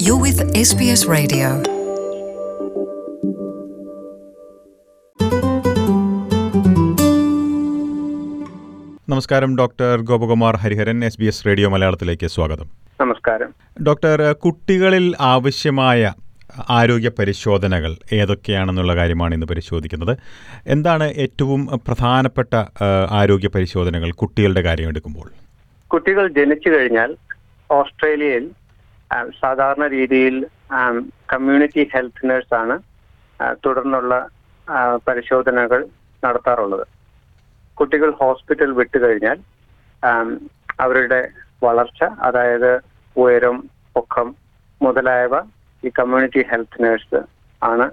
You're with SBS Radio. നമസ്കാരം doctor Gopakumar Hariharan S B S radio മലയാളത്തിലേക്ക് സ്വാഗതം നമസ്കാരം ഡോക്ടർ കുട്ടികളിൽ ആവശ്യമായ ആരോഗ്യ പരിശോധനകൾ ഏതൊക്കെയാണെന്നുള്ള കാര്യമാണ് ഇന്ന് പരിശോധിക്കുന്നത് എന്താണ് ഏറ്റവും പ്രധാനപ്പെട്ട ആ, ആരോഗ്യ പരിശോധനകൾ കുട്ടികളുടെ കാര്യം എടുക്കുമ്പോൾ കുട്ടികൾ ജനിച്ചു കഴിഞ്ഞാൽ ഓസ്ട്രേലിയയിൽ ആ, സാധാരണ രീതിയിൽ കമ്മ്യൂണിറ്റി ഹെൽത്ത് നഴ്സാണ് ആ, തുടർന്നുള്ള ആ, പരിശോധനകൾ നടത്താറുള്ളത് കുട്ടികൾ ഹോസ്പിറ്റൽ വിട്ടുകഴിഞ്ഞാൽ ആം, അവരുടെ വളർച്ച അതായത് ഉയരം പൊക്കം മുതലായവ ഈ കമ്മ്യൂണിറ്റി ഹെൽത്ത് നഴ്സ് ആണ്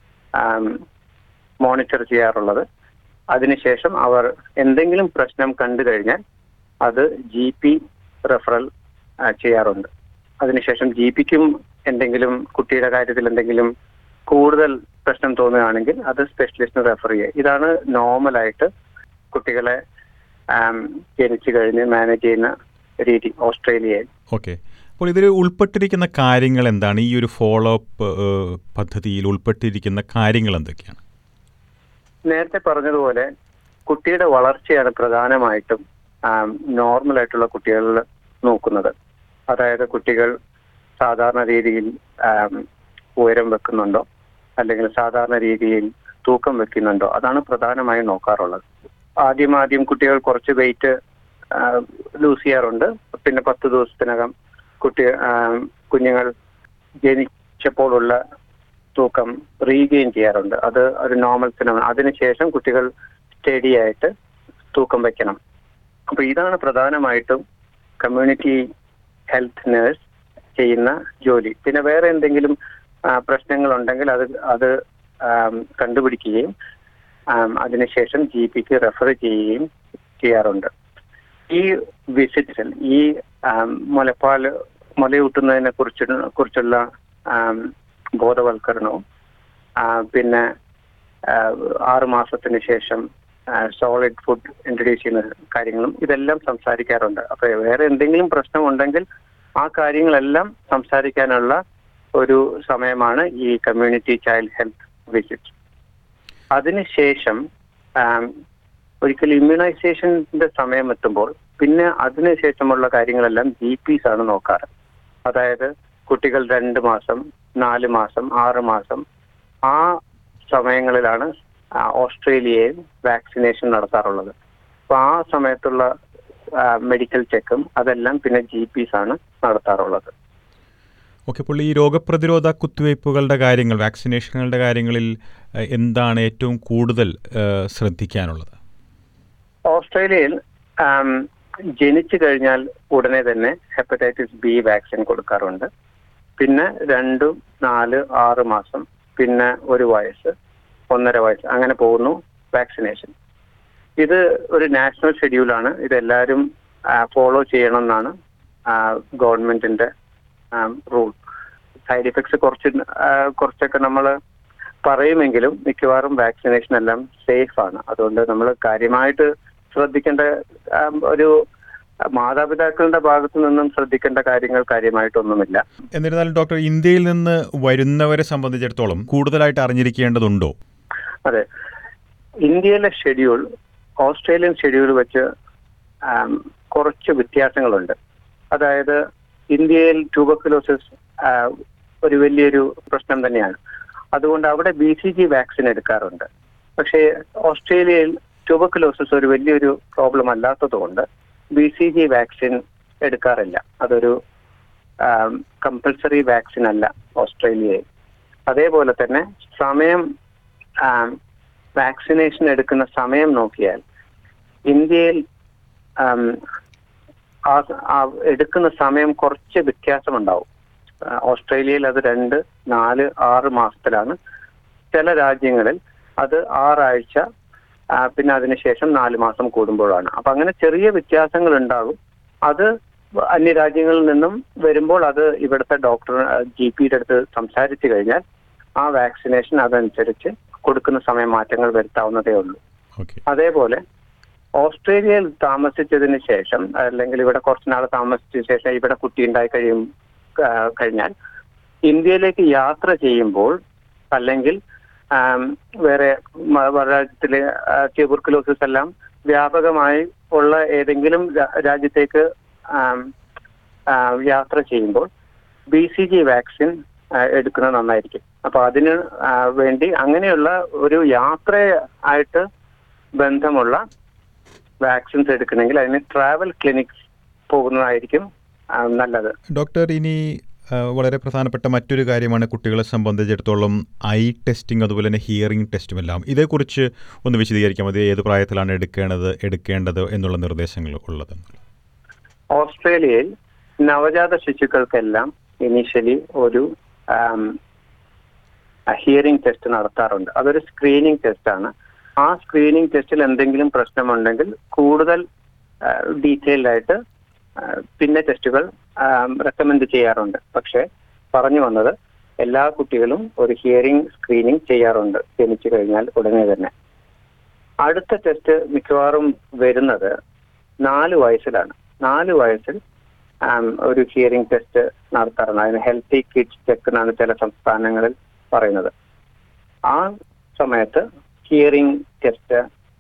മോണിറ്റർ ചെയ്യാറുള്ളത് അതിനുശേഷം അവർ എന്തെങ്കിലും പ്രശ്നം കണ്ടു കഴിഞ്ഞാൽ അത് ജി പി റെഫറൽ ആ, ചെയ്യാറുണ്ട് അതിനുശേഷം ജി പിക്കും എന്തെങ്കിലും കുട്ടിയുടെ കാര്യത്തിൽ എന്തെങ്കിലും കൂടുതൽ പ്രശ്നം തോന്നുകയാണെങ്കിൽ അത് സ്പെഷ്യലിസ്റ്റിന് റെഫർ ചെയ്യുക ഇതാണ് നോർമലായിട്ട് കുട്ടികളെ ആം, ജനിച്ചു കഴിഞ്ഞ് മാനേജ് ചെയ്യുന്ന രീതി ഓസ്ട്രേലിയയിൽ ഓക്കെ അപ്പോൾ ഇതിൽ ഉൾപ്പെട്ടിരിക്കുന്ന കാര്യങ്ങൾ എന്താണ് ഈ ഒരു ഫോളോ അപ്പ് പദ്ധതിയിൽ ഉൾപ്പെട്ടിരിക്കുന്ന കാര്യങ്ങൾ എന്തൊക്കെയാണ് നേരത്തെ പറഞ്ഞതുപോലെ കുട്ടിയുടെ വളർച്ചയാണ് പ്രധാനമായിട്ടും നോർമൽ ആയിട്ടുള്ള കുട്ടികളിൽ നോക്കുന്നത് അതായത് കുട്ടികൾ സാധാരണ രീതിയിൽ ആം, ഉയരം വെക്കുന്നുണ്ടോ അല്ലെങ്കിൽ സാധാരണ രീതിയിൽ തൂക്കം വെക്കുന്നുണ്ടോ അതാണ് പ്രധാനമായും നോക്കാറുള്ളത് ആദ്യം ആദ്യം കുട്ടികൾ കുറച്ച് വെയിറ്റ് ലൂസ് ചെയ്യാറുണ്ട് പിന്നെ പത്ത് ദിവസത്തിനകം കുട്ടി ആം, കുഞ്ഞുങ്ങൾ ജനിച്ചപ്പോഴുള്ള തൂക്കം റീഗെയിൻ ചെയ്യാറുണ്ട് അത് ഒരു നോർമൽ ഫിനോമിന അതിനുശേഷം കുട്ടികൾ സ്റ്റഡി ആയിട്ട് തൂക്കം വെക്കണം അപ്പൊ ഇതാണ് പ്രധാനമായിട്ടും കമ്മ്യൂണിറ്റി ഹെൽത്ത് നേഴ്സ് ചെയ്യുന്ന ജോലി പിന്നെ വേറെ എന്തെങ്കിലും ആ, പ്രശ്നങ്ങളുണ്ടെങ്കിൽ അത് അത് ആം, കണ്ടുപിടിക്കുകയും ആം, അതിനുശേഷം ജി പിക്ക് റെഫർ ചെയ്യുകയും ചെയ്യാറുണ്ട് ഈ വിസിറ്റിൽ ഈ ആം, മുലപ്പാൽ മുലയൂട്ടുന്നതിനെ കുറിച്ച് കുറിച്ചുള്ള ആം, ബോധവൽക്കരണവും ആ, പിന്നെ ആ, ആറ് മാസത്തിന് ശേഷം സോളിഡ് ഫുഡ് ഇൻട്രൊഡ്യൂസ് ചെയ്യുന്ന കാര്യങ്ങളും ഇതെല്ലാം സംസാരിക്കാറുണ്ട് അപ്പൊ വേറെ എന്തെങ്കിലും പ്രശ്നമുണ്ടെങ്കിൽ ആ കാര്യങ്ങളെല്ലാം സംസാരിക്കാനുള്ള ഒരു സമയമാണ് ഈ കമ്മ്യൂണിറ്റി ചൈൽഡ് ഹെൽത്ത് വിസിറ്റ് അതിനുശേഷം ആം, ഒരിക്കൽ ഇമ്മ്യൂണൈസേഷന്റെ സമയം എത്തുമ്പോൾ പിന്നെ അതിനുശേഷമുള്ള കാര്യങ്ങളെല്ലാം ജി പിസ് ആണ് നോക്കാറ് അതായത് കുട്ടികൾ രണ്ട് മാസം നാല് മാസം ആറ് മാസം ആ സമയങ്ങളിലാണ് ആ, ഓസ്ട്രേലിയയിൽ വാക്സിനേഷൻ നടത്താറുള്ളത് അപ്പൊ ആ സമയത്തുള്ള മെഡിക്കൽ ചെക്കും അതെല്ലാം പിന്നെ ജി പിസ് ആണ് നടത്താറുള്ളത് ഓക്കെ അപ്പോൾ ഈ രോഗപ്രതിരോധ കുത്തിവയ്പ്പുകളുടെ കാര്യങ്ങൾ വാക്സിനേഷനുകളുടെ കാര്യങ്ങളിൽ ആ, എന്താണ് ഏറ്റവും കൂടുതൽ ആ, ശ്രദ്ധിക്കാനുള്ളത് ഓസ്ട്രേലിയയിൽ ആം, ജനിച്ചു കഴിഞ്ഞാൽ ഉടനെ തന്നെ ഹെപ്പറ്റൈറ്റിസ് ബി വാക്സിൻ കൊടുക്കാറുണ്ട് പിന്നെ രണ്ട് നാല് ആറ് മാസം പിന്നെ ഒരു വയസ്സ് ഒന്നര വയസ്സ് അങ്ങനെ പോകുന്നു വാക്സിനേഷൻ ഇത് ഒരു നാഷണൽ ഷെഡ്യൂളാണ് ഇതെല്ലാവരും ഫോളോ ചെയ്യണം എന്നാണ് ഗവൺമെന്റിന്റെ റൂൾ സൈഡ് ഇഫക്ട്സ് കുറച്ച് ആ, കുറച്ചൊക്കെ നമ്മൾ പറയുമെങ്കിലും മിക്കവാറും വാക്സിനേഷൻ എല്ലാം സേഫ് ആണ് അതുകൊണ്ട് നമ്മൾ കാര്യമായിട്ട് ശ്രദ്ധിക്കേണ്ട ആം, ഒരു മാതാപിതാക്കളുടെ ഭാഗത്തു നിന്നും ശ്രദ്ധിക്കേണ്ട കാര്യങ്ങൾ കാര്യമായിട്ടൊന്നുമില്ല എന്നിരുന്നാലും ഡോക്ടർ ഇന്ത്യയിൽ നിന്ന് വരുന്നവരെ സംബന്ധിച്ചിടത്തോളം കൂടുതലായിട്ട് അറിഞ്ഞിരിക്കേണ്ടതുണ്ടോ അതെ ഇന്ത്യയിലെ ഷെഡ്യൂൾ ഓസ്ട്രേലിയൻ ഷെഡ്യൂൾ വെച്ച് ആം, കുറച്ച് വ്യത്യാസങ്ങളുണ്ട് അതായത് ഇന്ത്യയിൽ ട്യൂബർക്കുലോസിസ് ഒരു വലിയൊരു പ്രശ്നം തന്നെയാണ് അതുകൊണ്ട് അവിടെ ബി സി ജി വാക്സിൻ എടുക്കാറുണ്ട് പക്ഷേ ഓസ്ട്രേലിയയിൽ ട്യൂബർക്കുലോസിസ് ഒരു വലിയൊരു പ്രോബ്ലം അല്ലാത്തതുകൊണ്ട് ബി സി ജി വാക്സിൻ എടുക്കാറില്ല അതൊരു കമ്പൽസറി വാക്സിൻ അല്ല ഓസ്ട്രേലിയയിൽ അതേപോലെ തന്നെ സമയം വാക്സിനേഷൻ എടുക്കുന്ന സമയം നോക്കിയാൽ ഇന്ത്യയിൽ ആം, ആ ആ എടുക്കുന്ന സമയം കുറച്ച് വ്യത്യാസമുണ്ടാവും ആ, ഓസ്ട്രേലിയയിൽ അത് രണ്ട് നാല് ആറ് മാസത്തിലാണ് ചില രാജ്യങ്ങളിൽ അത് ആറാഴ്ച ആ, പിന്നെ അതിനുശേഷം നാല് മാസം കൂടുമ്പോഴാണ് അപ്പൊ അങ്ങനെ ചെറിയ വ്യത്യാസങ്ങൾ ഉണ്ടാകും അത് അന്യരാജ്യങ്ങളിൽ നിന്നും വരുമ്പോൾ അത് ഇവിടുത്തെ ഡോക്ടർ ജി പിയുടെ അടുത്ത് സംസാരിച്ചു കഴിഞ്ഞാൽ ആ വാക്സിനേഷൻ അതനുസരിച്ച് കൊടുക്കുന്ന സമയം മാറ്റങ്ങൾ വരുത്താവുന്നതേ ഉള്ളൂ ഓക്കെ അതേപോലെ ഓസ്ട്രേലിയയിൽ താമസിച്ചതിന് ശേഷം അല്ലെങ്കിൽ ഇവിടെ കുറച്ച് നാൾ താമസിച്ചതിന് ശേഷം ഇവിടെ കുട്ടി ഉണ്ടായി കഴിയും ആ, കഴിഞ്ഞാൽ ഇന്ത്യയിലേക്ക് യാത്ര ചെയ്യുമ്പോൾ അല്ലെങ്കിൽ ആം, വേറെ മ- രാജ്യത്തിലെ ട്യൂബർക്കുലോസിസ് എല്ലാം വ്യാപകമായി ഉള്ള ഏതെങ്കിലും രാ- രാജ്യത്തേക്ക് ആം, ആ, യാത്ര ചെയ്യുമ്പോൾ ബി സി ജി വാക്സിൻ ആ, എടുക്കുന്നത് നന്നായിരിക്കും അപ്പൊ അതിന് ആ, വേണ്ടി അങ്ങനെയുള്ള ഒരു യാത്ര ആയിട്ട് ബന്ധമുള്ള വാക്സിൻസ് എടുക്കണമെങ്കിൽ അതിന് ട്രാവൽ ക്ലിനിക്സ് പോകുന്നതായിരിക്കും ആ, നല്ലത് ഡോക്ടർ ഇനി ആ, വളരെ പ്രധാനപ്പെട്ട മറ്റൊരു കാര്യമാണ് കുട്ടികളെ സംബന്ധിച്ചിടത്തോളം ഐ ടെസ്റ്റിംഗ് അതുപോലെ തന്നെ ഹിയറിംഗ് ടെസ്റ്റും എല്ലാം ഇതേക്കുറിച്ച് ഒന്ന് വിശദീകരിക്കാം അത് ഏത് പ്രായത്തിലാണ് എടുക്കേണ്ടത് എടുക്കേണ്ടത് എന്നുള്ള നിർദ്ദേശങ്ങൾ ഉള്ളത് ഓസ്ട്രേലിയയിൽ നവജാത ശിശുക്കൾക്കെല്ലാം ഇനീഷ്യലി ഒരു ഹിയറിംഗ് ടെസ്റ്റ് നടത്താറുണ്ട് അതൊരു സ്ക്രീനിങ് ടെസ്റ്റ് ആണ് ആ സ്ക്രീനിങ് ടെസ്റ്റിൽ എന്തെങ്കിലും പ്രശ്നമുണ്ടെങ്കിൽ കൂടുതൽ ഡീറ്റെയിൽഡ് ആയിട്ട് ആ, പിന്നെ ടെസ്റ്റുകൾ റെക്കമെൻഡ് ചെയ്യാറുണ്ട് പക്ഷെ പറഞ്ഞു വന്നത് എല്ലാ കുട്ടികളും ഒരു ഹിയറിംഗ് സ്ക്രീനിങ് ചെയ്യാറുണ്ട് ജനിച്ചു കഴിഞ്ഞാൽ ഉടനെ തന്നെ അടുത്ത ടെസ്റ്റ് മിക്കവാറും വരുന്നത് നാല് വയസ്സിലാണ് നാല് വയസ്സിൽ ആം, ഒരു ഹിയറിംഗ് ടെസ്റ്റ് നടത്താറുണ്ട് അതിന് ഹെൽത്തി കിഡ്സ് ചെക്ക് എന്നാണ് ചില സംസ്ഥാനങ്ങളിൽ പറയുന്നത് ആ സമയത്ത് hearing test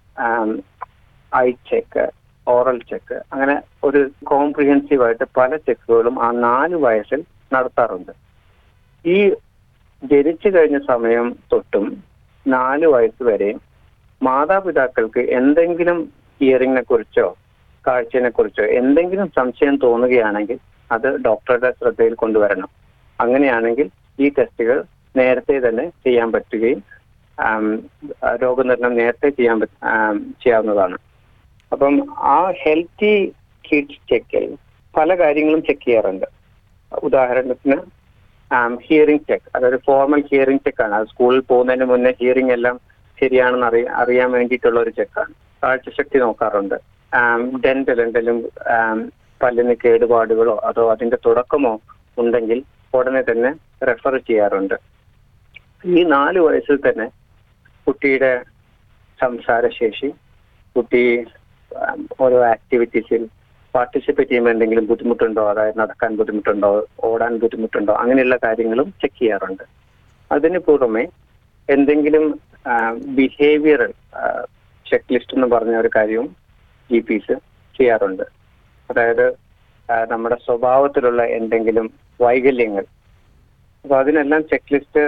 eye check oral check അങ്ങനെ ഒരു കോംപ്രിഹെൻസീവ് ആയിട്ട് പല ചെക്കുകളും ആ നാല് വയസ്സിൽ നടത്താറുണ്ട് ഈ ജനിച്ചു കഴിഞ്ഞ സമയം തൊട്ടും നാല് വയസ്സ് വരെയും മാതാപിതാക്കൾക്ക് എന്തെങ്കിലും ഹിയറിംഗിനെ കുറിച്ചോ കാഴ്ചയെ കുറിച്ചോ എന്തെങ്കിലും സംശയം തോന്നുകയാണെങ്കിൽ അത് ഡോക്ടറുടെ ശ്രദ്ധയിൽ കൊണ്ടുവരണം അങ്ങനെയാണെങ്കിൽ ഈ ടെസ്റ്റുകൾ നേരത്തെ തന്നെ ചെയ്യാൻ പറ്റുകയും ആം, ആ, രോഗനിർണയം നേരത്തെ ചെയ്യാൻ പറ്റ- ആം, ചെയ്യാവുന്നതാണ് അപ്പം ആ ഹെൽത്തി കിഡ്സ് ചെക്കിൽ പല കാര്യങ്ങളും ചെക്ക് ചെയ്യാറുണ്ട് ഉദാഹരണത്തിന് ഹിയറിംഗ് ചെക്ക് അതൊരു ഫോർമൽ ഹിയറിംഗ് ചെക്കാണ് അത് സ്കൂളിൽ പോകുന്നതിന് മുന്നേ ഹിയറിംഗ് എല്ലാം ശരിയാണെന്ന് അറിയ അറിയാൻ വേണ്ടിയിട്ടുള്ള ഒരു ചെക്കാണ് കാഴ്ചശക്തി നോക്കാറുണ്ട് ഡെന്റൽ എന്തെങ്കിലും ആം, പല്ലിന് കേടുപാടുകളോ അതോ അതിന്റെ തുടക്കമോ ഉണ്ടെങ്കിൽ ഉടനെ തന്നെ റെഫർ ചെയ്യാറുണ്ട് ഈ നാല് വയസ്സിൽ തന്നെ കുട്ടിയുടെ സംസാരശേഷി കുട്ടി ആം, ഓരോ ആക്ടിവിറ്റീസിൽ പാർട്ടിസിപ്പേറ്റ് ചെയ്യുമ്പോൾ എന്തെങ്കിലും ബുദ്ധിമുട്ടുണ്ടോ അതായത് നടക്കാൻ ബുദ്ധിമുട്ടുണ്ടോ ഓടാൻ ബുദ്ധിമുട്ടുണ്ടോ അങ്ങനെയുള്ള കാര്യങ്ങളും ചെക്ക് ചെയ്യാറുണ്ട് അതിന് പുറമെ എന്തെങ്കിലും ബിഹേവിയറൽ ചെക്ക് ലിസ്റ്റ് എന്ന് പറഞ്ഞ ഒരു കാര്യവും ജി പീസ് ചെയ്യാറുണ്ട് അതായത് ആ, നമ്മുടെ സ്വഭാവത്തിലുള്ള എന്തെങ്കിലും വൈകല്യങ്ങൾ അപ്പൊ അതിനെല്ലാം ചെക്ക് ലിസ്റ്റ്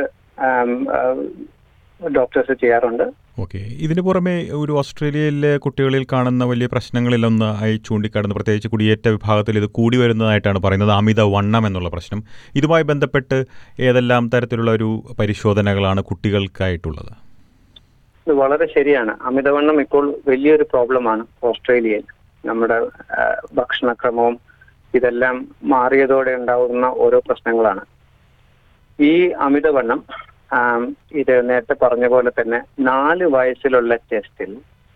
ഡോക്ടേഴ്സ് ചെയ്യാറുണ്ട് ഓക്കെ ഇതിന് പുറമെ ഒരു ഓസ്ട്രേലിയയിലെ കുട്ടികളിൽ കാണുന്ന വലിയ പ്രശ്നങ്ങളിലൊന്ന് ആയി ചൂണ്ടിക്കാട്ടുന്ന പ്രത്യേകിച്ച് കുടിയേറ്റ വിഭാഗത്തിൽ ഇത് കൂടി വരുന്നതായിട്ടാണ് പറയുന്നത് അമിത വണ്ണം എന്നുള്ള പ്രശ്നം ഇതുമായി ബന്ധപ്പെട്ട് ഏതെല്ലാം തരത്തിലുള്ള ഒരു പരിശോധനകളാണ് കുട്ടികൾക്കായിട്ടുള്ളത് ഇത് വളരെ ശരിയാണ് അമിതവണ്ണം ഇപ്പോൾ വലിയൊരു പ്രോബ്ലമാണ് ഓസ്ട്രേലിയയിൽ നമ്മുടെ ആ, ഭക്ഷണക്രമവും ഇതെല്ലാം മാറിയതോടെ ഉണ്ടാകുന്ന ഓരോ പ്രശ്നങ്ങളാണ് ഈ അമിതവണ്ണം ആം, ഇത് നേരത്തെ പറഞ്ഞ പോലെ തന്നെ നാല് വയസ്സിലുള്ള ടെസ്റ്റിൽ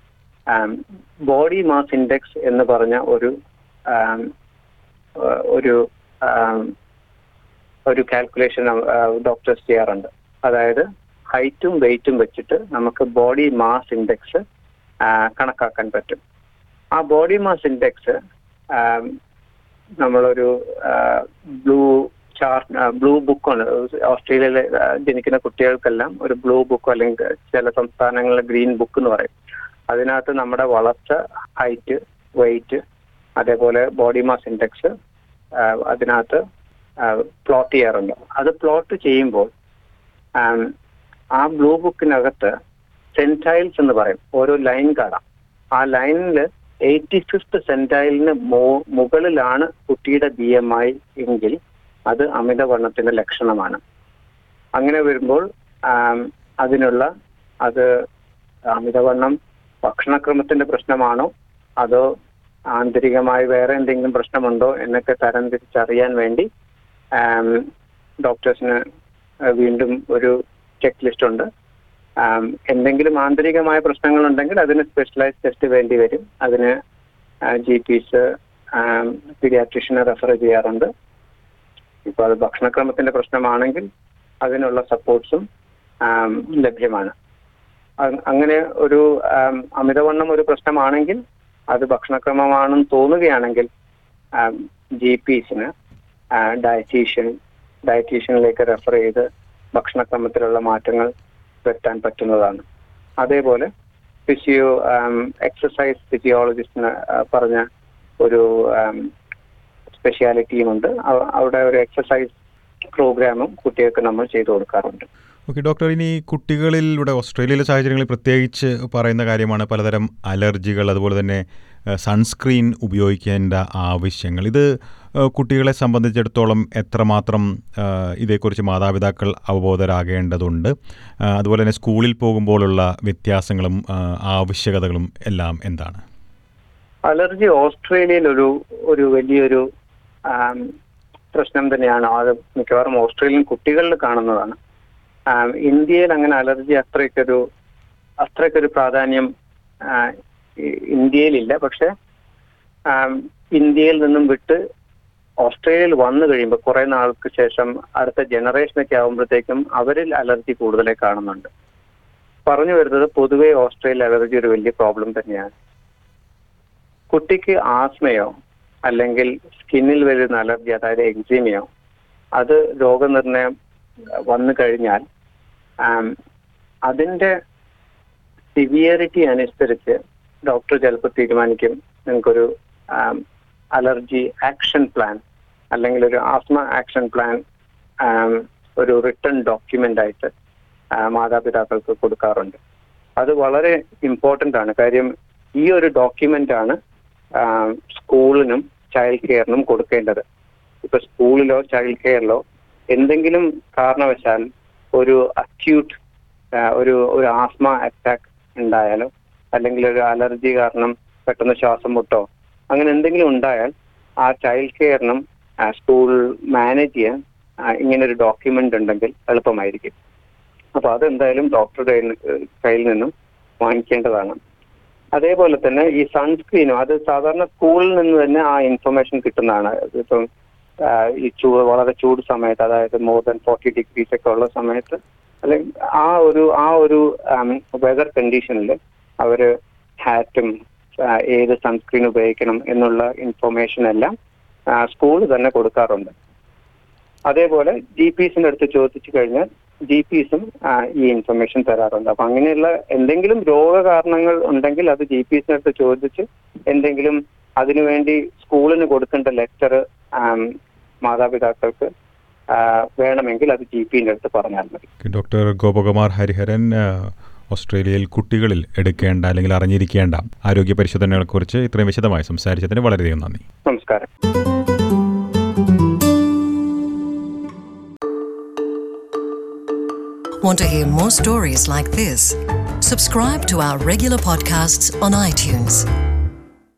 ബോഡി മാസ് ഇൻഡെക്സ് എന്ന് പറഞ്ഞ ഒരു ആം, ആ, ഒരു ആം, ഒരു കാൽക്കുലേഷൻ ഡോക്ടേഴ്സ് ചെയ്യാറുണ്ട് അതായത് ഹൈറ്റും വെയിറ്റും വെച്ചിട്ട് നമുക്ക് ബോഡി മാസ് ഇൻഡെക്സ് കണക്കാക്കാൻ പറ്റും ആ ബോഡി മാസ് ഇൻഡെക്സ് നമ്മളൊരു ബ്ലൂ ചാർട്ട് ബ്ലൂ ബുക്കാണ് ഓസ്ട്രേലിയയിലെ ആ, ജനിക്കുന്ന കുട്ടികൾക്കെല്ലാം ഒരു ബ്ലൂ ബുക്കോ അല്ലെങ്കിൽ ചില സംസ്ഥാനങ്ങളിലെ ഗ്രീൻ ബുക്ക് എന്ന് പറയും അതിനകത്ത് നമ്മുടെ വളർച്ച ഹൈറ്റ് വെയിറ്റ് അതേപോലെ ബോഡി മാസ് ഇൻഡെക്സ് അതിനകത്ത് പ്ലോട്ട് ചെയ്യാറുണ്ട് അത് പ്ലോട്ട് ചെയ്യുമ്പോൾ ആം, ആ ബ്ലൂ ബുക്കിനകത്ത് സെന്റൈൽസ് എന്ന് പറയും ഓരോ ലൈൻ കാണാം ആ ലൈനിൽ എയ്റ്റി ഫിഫ്ത്ത് സെന്റൈലിന് മുകളിലാണ് കുട്ടിയുടെ ബി എം ഐ എങ്കിൽ അത് അമിതവണ്ണത്തിന്റെ ലക്ഷണമാണ് അങ്ങനെ വരുമ്പോൾ ആം, അതിനുള്ള അത് അമിതവണ്ണം ഭക്ഷണക്രമത്തിന്റെ പ്രശ്നമാണോ അതോ ആന്തരികമായി വേറെ എന്തെങ്കിലും പ്രശ്നമുണ്ടോ എന്നൊക്കെ തരംതിരിച്ചറിയാൻ വേണ്ടി ആം, ഡോക്ടേഴ്സിന് വീണ്ടും ഒരു ചെക്ക് ലിസ്റ്റ് ഉണ്ട് ആം, എന്തെങ്കിലും ആന്തരികമായ പ്രശ്നങ്ങളുണ്ടെങ്കിൽ അതിന് സ്പെഷ്യലൈസ് ടെസ്റ്റ് വേണ്ടി വരും അതിന് ജി പീസ് പീഡിയാട്രീഷ്യനെ റെഫർ ചെയ്യാറുണ്ട് ഇപ്പോൾ അത് ഭക്ഷണക്രമത്തിന്റെ പ്രശ്നമാണെങ്കിൽ അതിനുള്ള സപ്പോർട്ട്സും ലഭ്യമാണ് അ- അങ്ങനെ ഒരു ആം, അമിതവണ്ണം ഒരു പ്രശ്നമാണെങ്കിൽ അത് ഭക്ഷണക്രമമാണെന്ന് തോന്നുകയാണെങ്കിൽ ജി പീസിന് ഡയറ്റീഷ്യൻ ഡയറ്റീഷ്യനിലേക്ക് റെഫർ ചെയ്ത് ഭക്ഷണക്രമത്തിലുള്ള മാറ്റങ്ങൾ വരുത്താൻ പറ്റുന്നതാണ് അതേപോലെ ഫിസിയോ എക്സസൈസ് ഫിസിയോളജിസ്റ്റിന് പറഞ്ഞ ഒരു സ്പെഷ്യാലിറ്റിയും ഉണ്ട് അവ- അവിടെ ഒരു എക്സസൈസ് പ്രോഗ്രാമും കുട്ടികൾക്ക് നമ്മൾ ചെയ്തു കൊടുക്കാറുണ്ട് ഓക്കെ ഡോക്ടർ ഇനി കുട്ടികളിൽ ഇവിടെ ഓസ്ട്രേലിയയിലെ സാഹചര്യങ്ങളിൽ പ്രത്യേകിച്ച് പറയുന്ന കാര്യമാണ് പലതരം അലർജികൾ അതുപോലെ തന്നെ ഏഹ്, സൺസ്ക്രീൻ ഉപയോഗിക്കേണ്ട ആവശ്യങ്ങൾ ഇത് ഏഹ്, കുട്ടികളെ സംബന്ധിച്ചിടത്തോളം എത്രമാത്രം ഏഹ്, ഇതേക്കുറിച്ച് മാതാപിതാക്കൾ അവബോധരാകേണ്ടതുണ്ട് ഏഹ്, അതുപോലെ തന്നെ സ്കൂളിൽ പോകുമ്പോഴുള്ള വ്യത്യാസങ്ങളും ഏഹ്, ആവശ്യകതകളും എല്ലാം എന്താണ് അലർജി ഓസ്ട്രേലിയയിൽ ഒരു ഒരു വലിയൊരു ആം, പ്രശ്നം തന്നെയാണ് അത് മിക്കവാറും ഓസ്ട്രേലിയൻ കുട്ടികളിൽ കാണുന്നതാണ് ആം, ഇന്ത്യയിൽ അങ്ങനെ അലർജി അത്രയ്ക്കൊരു അത്രയ്ക്കൊരു പ്രാധാന്യം ആ, ഇ- ഇന്ത്യയിലില്ല പക്ഷെ ആം, ഇന്ത്യയിൽ നിന്നും വിട്ട് ഓസ്ട്രേലിയയിൽ വന്നു കഴിയുമ്പോൾ കുറെ നാൾക്ക് ശേഷം അടുത്ത ജനറേഷനൊക്കെ ആകുമ്പോഴത്തേക്കും അവരിൽ അലർജി കൂടുതലായി കാണുന്നുണ്ട് പറഞ്ഞു വരുന്നത് പൊതുവെ ഓസ്ട്രേലിയ അലർജി ഒരു വലിയ പ്രോബ്ലം തന്നെയാണ് കുട്ടിക്ക് ആസ്മയോ അല്ലെങ്കിൽ സ്കിന്നിൽ വരുന്ന അലർജി അതായത് എക്സിമിയോ അത് രോഗനിർണയം വന്നു കഴിഞ്ഞാൽ ആം, അതിന്റെ സിവിയറിറ്റി അനുസരിച്ച് ഡോക്ടർ ചിലപ്പോൾ തീരുമാനിക്കും നിങ്ങൾക്കൊരു ആം, അലർജി ആക്ഷൻ പ്ലാൻ അല്ലെങ്കിൽ ഒരു ആസ്മ ആക്ഷൻ പ്ലാൻ ആം, ഒരു റിട്ടേൺ ഡോക്യുമെന്റ് ആയിട്ട് ആ, മാതാപിതാക്കൾക്ക് കൊടുക്കാറുണ്ട് അത് വളരെ ഇമ്പോർട്ടന്റ് ആണ് കാര്യം ഈ ഒരു ഡോക്യുമെന്റ് ആണ് ആ, സ്കൂളിനും ചൈൽഡ് കെയറിനും കൊടുക്കേണ്ടത് ഇപ്പൊ സ്കൂളിലോ ചൈൽഡ് കെയറിലോ എന്തെങ്കിലും കാരണവശാൽ ഒരു അക്യൂട്ട് ഒരു ഒരു ആസ്മ അറ്റാക്ക് ഉണ്ടായാലോ അല്ലെങ്കിൽ ഒരു അലർജി കാരണം പെട്ടെന്ന് ശ്വാസം മുട്ടോ അങ്ങനെ എന്തെങ്കിലും ഉണ്ടായാൽ ആ ചൈൽഡ് കെയറിനും സ്കൂൾ മാനേജ് ചെയ്യാൻ ആ, ഇങ്ങനെ ഒരു ഡോക്യുമെന്റ് ഉണ്ടെങ്കിൽ എളുപ്പമായിരിക്കും അപ്പൊ അതെന്തായാലും ഡോക്ടറുടെ കയ്യിൽ- കയ്യിൽ നിന്നും വാങ്ങിക്കേണ്ടതാണ് അതേപോലെ തന്നെ ഈ സൺസ്ക്രീനും അത് സാധാരണ സ്കൂളിൽ നിന്ന് തന്നെ ആ ഇൻഫർമേഷൻ കിട്ടുന്നതാണ് ഇപ്പം ആ, ഈ ചൂട് വളരെ ചൂട് സമയത്ത് അതായത് മോർ ദാൻ ഫോർട്ടി ഡിഗ്രീസ് ഒക്കെ ഉള്ള സമയത്ത് അല്ലെങ്കിൽ ആ ഒരു ആ ഒരു വെതർ കണ്ടീഷനിൽ അവര് ഹാറ്റും ഏത് സൺസ്ക്രീൻ ഉപയോഗിക്കണം എന്നുള്ള ഇൻഫർമേഷൻ എല്ലാം സ്കൂൾ തന്നെ കൊടുക്കാറുണ്ട് അതേപോലെ ജി പിസിന്റെ അടുത്ത് ചോദിച്ചു കഴിഞ്ഞാൽ ജി പിസും ഈ ഇൻഫർമേഷൻ തരാറുണ്ട് അപ്പൊ അങ്ങനെയുള്ള എന്തെങ്കിലും രോഗകാരണങ്ങൾ ഉണ്ടെങ്കിൽ അത് ജി പിസിന്റെ അടുത്ത് ചോദിച്ച് എന്തെങ്കിലും അതിനുവേണ്ടി സ്കൂളിന് കൊടുക്കേണ്ട ലെറ്റർ മാതാപിതാക്കൾക്ക് ആ, വേണമെങ്കിൽ അത് ജി പിന്റെ അടുത്ത് പറഞ്ഞാൽ മതി ഡോക്ടർ ഗോപകുമാർ ഹരിഹരൻ ആ, ഓസ്ട്രേലിയയിൽ കുട്ടികളിൽ എടുക്കേണ്ട അല്ലെങ്കിൽ അറിഞ്ഞിരിക്കേണ്ട ആരോഗ്യ പരിശോധനകളെക്കുറിച്ച് ഇത്രയും വിശദമായി സംസാരിച്ചതിന് വളരെയധികം നന്ദി നമസ്കാരം Want to hear more stories like this? Subscribe to our regular podcasts on iTunes.